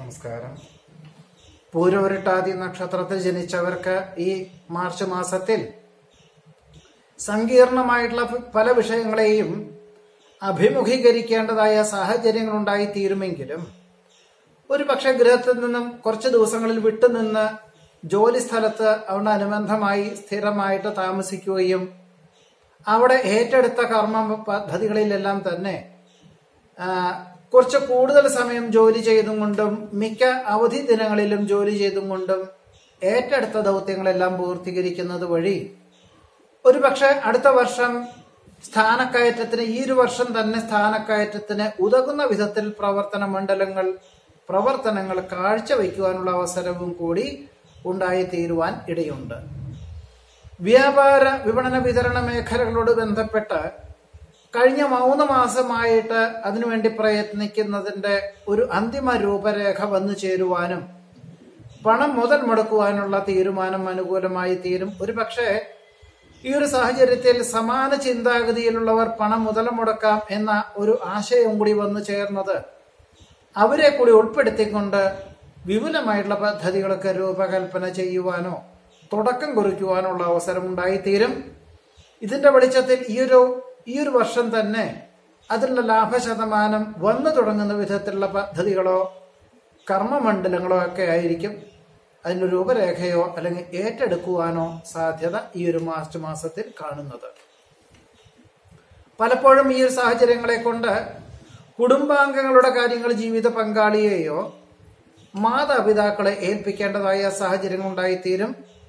നമസ്കാരം പൂരവരുട്ടാതി നക്ഷത്രത്തിൽ ജനിച്ചവർക്ക് ഈ മാർച്ച് മാസത്തിൽ സങ്കീർണമായിട്ടുള്ള പല വിഷയങ്ങളെയും അഭിമുഖീകരിക്കേണ്ടതായ സാഹചര്യങ്ങൾ ഉണ്ടായി തീരുമെങ്കിലും ഒരു പക്ഷെ ഗൃഹത്തിൽ നിന്നും കുറച്ച് ദിവസങ്ങളിൽ വിട്ടുനിന്ന് ജോലി സ്ഥലത്ത് അതിനനുബന്ധമായി സ്ഥിരമായിട്ട് താമസിക്കുകയും അവിടെ ഏറ്റെടുത്ത കർമ്മ പദ്ധതികളിലെല്ലാം തന്നെ ആ, കുറച്ച് കൂടുതൽ സമയം ജോലി ചെയ്തും കൊണ്ടും മിക്ക അവധി ദിനങ്ങളിലും ജോലി ചെയ്തും കൊണ്ടും ഏറ്റെടുത്ത ദൗത്യങ്ങളെല്ലാം പൂർത്തീകരിക്കുന്നത് വഴി ഒരുപക്ഷെ അടുത്ത വർഷം സ്ഥാനക്കയറ്റത്തിന് ഈ ഒരു വർഷം തന്നെ സ്ഥാനക്കയറ്റത്തിന് ഉതകുന്ന വിധത്തിൽ പ്രവർത്തന മണ്ഡലങ്ങൾ പ്രവർത്തനങ്ങൾ കാഴ്ചവെക്കുവാനുള്ള അവസരവും കൂടി ഉണ്ടായിത്തീരുവാൻ ഇടയുണ്ട് വ്യാപാര വിപണന വിതരണ മേഖലകളോട് ബന്ധപ്പെട്ട് കഴിഞ്ഞ മൂന്ന് മാസമായിട്ട് അതിനുവേണ്ടി പ്രയത്നിക്കുന്നതിന്റെ ഒരു അന്തിമ രൂപരേഖ വന്നു ചേരുവാനും പണം മുതൽ മുടക്കുവാനുള്ള തീരുമാനം അനുകൂലമായി തീരും ഒരു പക്ഷേ ഈ ഒരു സാഹചര്യത്തിൽ സമാന ചിന്താഗതിയിലുള്ളവർ പണം മുതൽ മുടക്കാം എന്ന ഒരു ആശയം കൂടി വന്നു ചേർന്നത് അവരെ കൂടി ഉൾപ്പെടുത്തിക്കൊണ്ട് വിപുലമായിട്ടുള്ള പദ്ധതികളൊക്കെ രൂപകൽപ്പന ചെയ്യുവാനോ തുടക്കം കുറിക്കുവാനുള്ള അവസരം ഉണ്ടായിത്തീരും ഇതിന്റെ വെളിച്ചത്തിൽ ഈ ഒരു ഈ ഒരു വർഷം തന്നെ അതിലുള്ള ലാഭശതമാനം വന്നു തുടങ്ങുന്ന വിധത്തിലുള്ള പദ്ധതികളോ കർമ്മമണ്ഡലങ്ങളോ ഒക്കെ ആയിരിക്കും അതിന്റെ രൂപരേഖയോ അല്ലെങ്കിൽ ഏറ്റെടുക്കുവാനോ സാധ്യത ഈ ഒരു മാർച്ച് മാസത്തിൽ കാണുന്നത് പലപ്പോഴും ഈ ഒരു സാഹചര്യങ്ങളെ കൊണ്ട് കുടുംബാംഗങ്ങളുടെ കാര്യങ്ങൾ ജീവിത പങ്കാളിയെയോ മാതാപിതാക്കളെ ഏൽപ്പിക്കേണ്ടതായ സാഹചര്യങ്ങൾ ഉണ്ടായിത്തീരും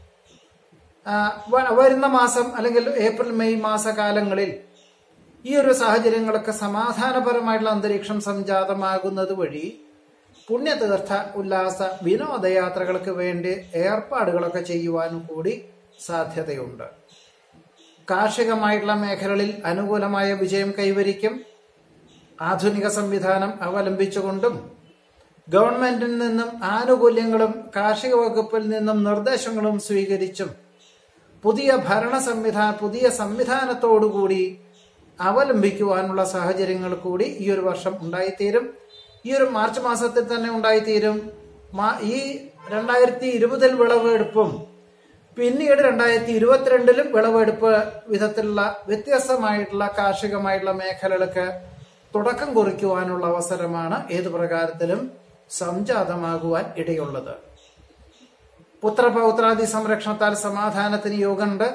ആ, വ- വരുന്ന മാസം അല്ലെങ്കിൽ ഏപ്രിൽ മെയ് മാസകാലങ്ങളിൽ ഈ ഒരു സാഹചര്യങ്ങളൊക്കെ സമാധാനപരമായിട്ടുള്ള അന്തരീക്ഷം സംജാതമാകുന്നത് വഴി പുണ്യതീർത്ഥ ഉല്ലാസ വിനോദയാത്രകൾക്ക് വേണ്ടി ഏർപ്പാടുകളൊക്കെ ചെയ്യുവാനും കൂടി സാധ്യതയുണ്ട് കാർഷികമായിട്ടുള്ള മേഖലകളിൽ അനുകൂലമായ വിജയം കൈവരിക്കും ആധുനിക സംവിധാനം അവലംബിച്ചുകൊണ്ടും ഗവൺമെന്റിൽ നിന്നും ആനുകൂല്യങ്ങളും കാർഷിക വകുപ്പിൽ നിന്നും നിർദ്ദേശങ്ങളും സ്വീകരിച്ചും പുതിയ ഭരണ സംവിധാന പുതിയ സംവിധാനത്തോടുകൂടി അവലംബിക്കുവാനുള്ള സാഹചര്യങ്ങൾ കൂടി ഈ ഒരു വർഷം ഉണ്ടായിത്തീരും ഈ ഒരു മാർച്ച് മാസത്തിൽ തന്നെ ഉണ്ടായിത്തീരും മാ- ഈ രണ്ടായിരത്തി ഇരുപതിൽ വിളവെടുപ്പും പിന്നീട് രണ്ടായിരത്തി ഇരുപത്തിരണ്ടിലും വിളവെടുപ്പ് വിധത്തിലുള്ള വ്യത്യസ്തമായിട്ടുള്ള കാർഷികമായിട്ടുള്ള മേഖലകൾക്ക് തുടക്കം കുറിക്കുവാനുള്ള അവസരമാണ് ഏതു പ്രകാരത്തിലും സംജാതമാകുവാൻ ഇടയുള്ളത് പുത്രപൗത്രാദി സംരക്ഷണത്താൽ സമാധാനത്തിന് യോഗമുണ്ട്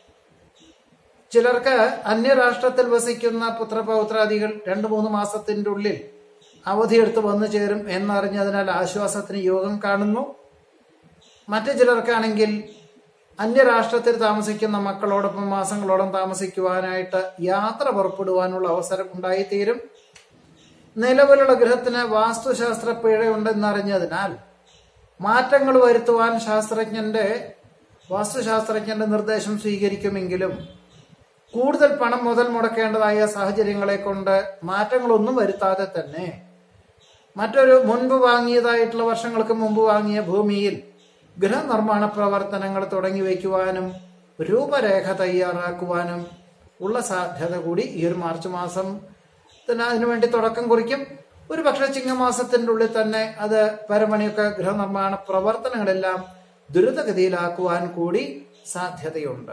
ചിലർക്ക് അന്യരാഷ്ട്രത്തിൽ വസിക്കുന്ന പുത്രപൗത്രാദികൾ രണ്ടു മൂന്ന് മാസത്തിന്റെ ഉള്ളിൽ അവധിയെടുത്ത് വന്നു ചേരും എന്നറിഞ്ഞതിനാൽ ആശ്വാസത്തിന് യോഗം കാണുന്നു മറ്റു ചിലർക്കാണെങ്കിൽ അന്യരാഷ്ട്രത്തിൽ താമസിക്കുന്ന മക്കളോടൊപ്പം മാസങ്ങളോളം താമസിക്കുവാനായിട്ട് യാത്ര പുറപ്പെടുവാനുള്ള അവസരം ഉണ്ടായിത്തീരും നിലവിലുള്ള ഗൃഹത്തിന് വാസ്തുശാസ്ത്ര പിഴയുണ്ടെന്നറിഞ്ഞതിനാൽ മാറ്റങ്ങൾ വരുത്തുവാൻ ശാസ്ത്രജ്ഞന്റെ വാസ്തുശാസ്ത്രജ്ഞന്റെ നിർദ്ദേശം സ്വീകരിക്കുമെങ്കിലും കൂടുതൽ പണം മുതൽ മുടക്കേണ്ടതായ സാഹചര്യങ്ങളെ കൊണ്ട് മാറ്റങ്ങളൊന്നും വരുത്താതെ തന്നെ മറ്റൊരു മുൻപ് വാങ്ങിയതായിട്ടുള്ള വർഷങ്ങൾക്ക് മുമ്പ് വാങ്ങിയ ഭൂമിയിൽ ഗൃഹനിർമ്മാണ പ്രവർത്തനങ്ങൾ തുടങ്ങി വയ്ക്കുവാനും രൂപരേഖ തയ്യാറാക്കുവാനും ഉള്ള സാധ്യത കൂടി ഈ ഒരു മാർച്ച് മാസം തന്നെ അതിനുവേണ്ടി തുടക്കം കുറിക്കും ഒരു പക്ഷേ ചിങ്ങമാസത്തിന്റെ ഉള്ളിൽ തന്നെ അത് പരമണിയൊക്കെ ഗൃഹനിർമ്മാണ പ്രവർത്തനങ്ങളെല്ലാം ദ്രുതഗതിയിലാക്കുവാൻ കൂടി സാധ്യതയുണ്ട്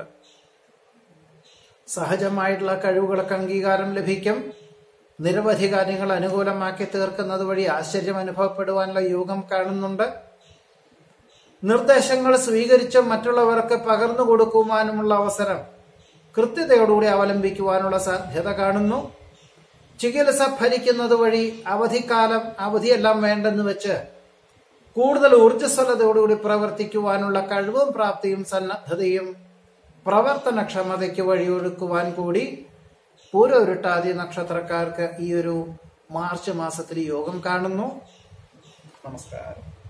സഹജമായിട്ടുള്ള കഴിവുകൾക്ക് അംഗീകാരം ലഭിക്കും നിരവധി കാര്യങ്ങൾ അനുകൂലമാക്കി തീർക്കുന്നത് വഴി ആശ്ചര്യം അനുഭവപ്പെടുവാനുള്ള യോഗം കാണുന്നുണ്ട് നിർദ്ദേശങ്ങൾ സ്വീകരിച്ച് മറ്റുള്ളവർക്ക് പകർന്നു കൊടുക്കുവാനുമുള്ള അവസരം കൃത്യതയോടുകൂടി അവലംബിക്കുവാനുള്ള സാധ്യത കാണുന്നു ചികിത്സ ഫലിക്കുന്നത് വഴി അവധിക്കാലം അവധിയെല്ലാം വേണ്ടെന്ന് വെച്ച് കൂടുതൽ ഊർജ്ജസ്വലതയോടുകൂടി പ്രവർത്തിക്കുവാനുള്ള കഴിവും പ്രാപ്തിയും സന്നദ്ധതയും പ്രവർത്തനക്ഷമതയ്ക്ക് വഴിയൊരുക്കുവാൻ കൂടി പൂരൊരുട്ടാതി നക്ഷത്രക്കാർക്ക് ഈ ഒരു മാർച്ച് മാസത്തിൽ യോഗം കാണുന്നു നമസ്കാരം